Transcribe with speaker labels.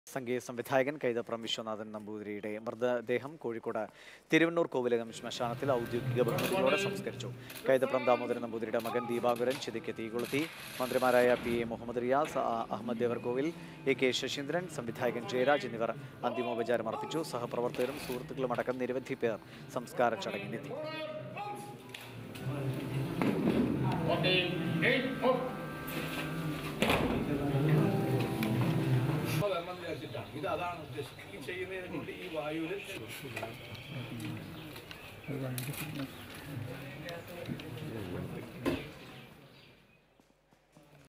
Speaker 1: സംഗീത സംവിധായകൻ കൈതപ്രം വിശ്വനാഥൻ നമ്പൂതിരിയുടെ മൃതദേഹം കോഴിക്കോട് തിരുവണ്ണൂർ കോവിലകം ശ്മശാനത്തിൽ ഔദ്യോഗിക ബഹുമതികളോടെ സംസ്കരിച്ചു കൈതപ്രം ദാമോദരൻ നമ്പൂതിരിയുടെ മകൻ ദീപാകുരൻ ചിതയ്ക്ക് തീ കൊളുത്തി മന്ത്രിമാരായ പി എ മുഹമ്മദ് റിയാസ് അ- അഹമ്മദ് ദേവർകോവിൽ എ കെ ശശീന്ദ്രൻ സംവിധായകൻ ജയരാജ് എന്നിവർ അന്തിമോപചാരം അർപ്പിച്ചു സഹപ്രവർത്തകരും സുഹൃത്തുക്കളും അടക്കം നിരവധി പേർ സംസ്കാര ചടങ്ങിനെത്തി
Speaker 2: ധർമ്മം വിചാരിച്ചിട്ടാണ് ഇത് അതാണ് ഉദ്ദേശിച്ചത് ഈ ചെയ്യുന്നതിനെ കൊണ്ട് ഈ വായുവിൽ
Speaker 3: അത് ഭയങ്കര